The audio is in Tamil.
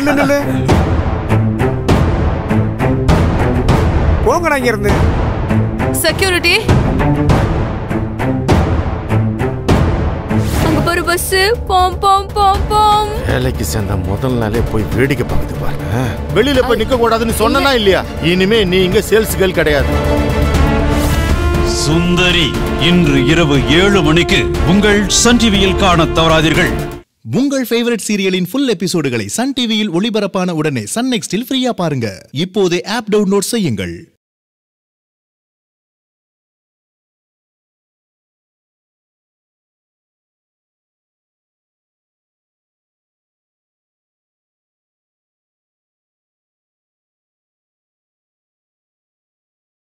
நில்லு நில்லு போங்கடா இங்க இருந்து செக்யூரிட்டி அங்க பாரு பஸ் போம் போம் போம் போம் வேலைக்கு சேர்ந்த முதல் நாளே போய் வேடிக்கை பார்க்குது பாருங்க வெளியில போய் நிக்க கூடாதுன்னு சொன்னனா இல்லையா இனிமே நீ இங்க சேல்ஸ் கேர்ள் கிடையாது சுந்தரி இன்று இரவு ஏழு மணிக்கு உங்கள் சன் டிவியில் காண தவறாதீர்கள் உங்கள் ஃபேவரட் சீரியலின் ஃபுல் எபிசோடுகளை சன் டிவியில் ஒளிபரப்பான உடனே சன் நெக்ஸ்டில் ஃப்ரீயா பாருங்க இப்போதே ஆப் டவுன்லோட் செய்யுங்கள்